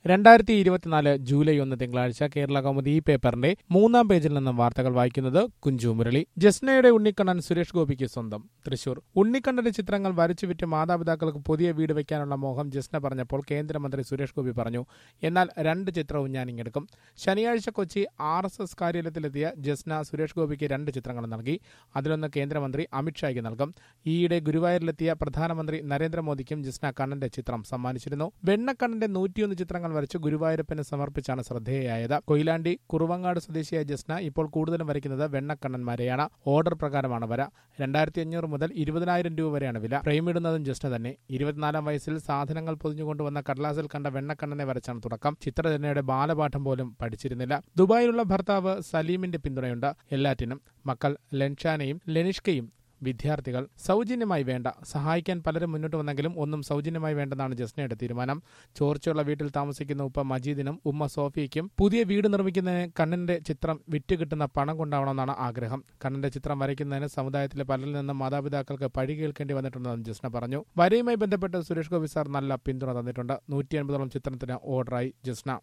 രണ്ടായിരത്തി ഇരുപത്തിനാല് ജൂലൈ ഒന്ന് തിങ്കളാഴ്ച കേരള കൗമുദി ഈ പേപ്പറിന്റെ മൂന്നാം പേജിൽ നിന്നും വാർത്തകൾ വായിക്കുന്നത് കുഞ്ചു മുരളി ജസ്നയുടെ ഉണ്ണിക്കണ്ണൻ സുരേഷ് ഗോപിക്ക് സ്വന്തം തൃശൂർ ഉണ്ണിക്കണ്ണന്റെ ചിത്രങ്ങൾ വരച്ചുവിറ്റ് മാതാപിതാക്കൾക്ക് പുതിയ വീട് വയ്ക്കാനുള്ള മോഹം ജസ്ന പറഞ്ഞപ്പോൾ കേന്ദ്രമന്ത്രി സുരേഷ് ഗോപി പറഞ്ഞു എന്നാൽ രണ്ട് ചിത്രവും ഞാൻ ഇങ്ങെടുക്കും ശനിയാഴ്ച കൊച്ചി ആർ എസ് എസ് കാര്യാലയത്തിലെത്തിയ ജസ്ന സുരേഷ് ഗോപിക്ക് രണ്ട് ചിത്രങ്ങൾ നൽകി അതിലൊന്ന് കേന്ദ്രമന്ത്രി അമിത്ഷായ്ക്ക് നൽകും ഈയിടെ ഗുരുവായൂരിലെത്തിയ പ്രധാനമന്ത്രി നരേന്ദ്രമോദിക്കും ജസ്ന കണ്ണന്റെ ചിത്രം സമ്മാനിച്ചിരുന്നു വെണ്ണക്കണ്ണന്റെ നൂറ്റിയൊന്ന് ചിത്രങ്ങൾ വരച്ച് ഗുരുവായൂരപ്പന് സമർപ്പിച്ചാണ് ശ്രദ്ധേയയായത് കൊയിലാണ്ടി കുറുവങ്ങാട് സ്വദേശിയായ ജസ്ന ഇപ്പോൾ കൂടുതലും വരയ്ക്കുന്നത് വെണ്ണക്കണ്ണന്മാരെയാണ് ഓർഡർ പ്രകാരമാണ് വര രണ്ടായിരത്തി അഞ്ഞൂറ് മുതൽ ഇരുപതിനായിരം രൂപ വരെയാണ് വില ഫ്രെയിമിടുന്നതും ജസ്ന തന്നെ ഇരുപത്തിനാലാം വയസ്സിൽ സാധനങ്ങൾ പൊതിഞ്ഞുകൊണ്ടുവന്ന കടലാസിൽ കണ്ട വെണ്ണക്കണ്ണനെ വരച്ചാണ് തുടക്കം ചിത്രരചനയുടെ ബാലപാഠം പോലും പഠിച്ചിരുന്നില്ല ദുബായിലുള്ള ഭർത്താവ് സലീമിന്റെ പിന്തുണയുണ്ട് എല്ലാറ്റിനും മക്കൾ ലെൻഷാനയും ലെനിഷ്കയും വിദ്യാർത്ഥികൾ സൗജന്യമായി വേണ്ട സഹായിക്കാൻ പലരും മുന്നോട്ട് വന്നെങ്കിലും ഒന്നും സൗജന്യമായി വേണ്ടെന്നാണ് ജസ്നയുടെ തീരുമാനം ചോർച്ചയുള്ള വീട്ടിൽ താമസിക്കുന്ന ഉപ്പ മജീദിനും ഉമ്മ സോഫിയയ്ക്കും പുതിയ വീട് നിർമ്മിക്കുന്നതിന് കണ്ണന്റെ ചിത്രം വിറ്റ് കിട്ടുന്ന പണം കൊണ്ടാവണമെന്നാണ് ആഗ്രഹം കണ്ണന്റെ ചിത്രം വരയ്ക്കുന്നതിന് സമുദായത്തിലെ പലരിൽ നിന്നും മാതാപിതാക്കൾക്ക് പഴി കേൾക്കേണ്ടി വന്നിട്ടുണ്ടെന്ന് ജസ്ന പറഞ്ഞു വരയുമായി ബന്ധപ്പെട്ട് സുരേഷ് ഗോപി സാർ നല്ല പിന്തുണ തന്നിട്ടുണ്ട് നൂറ്റി അൻപതോളം ചിത്രത്തിന് ഓർഡറായി ജസ്ന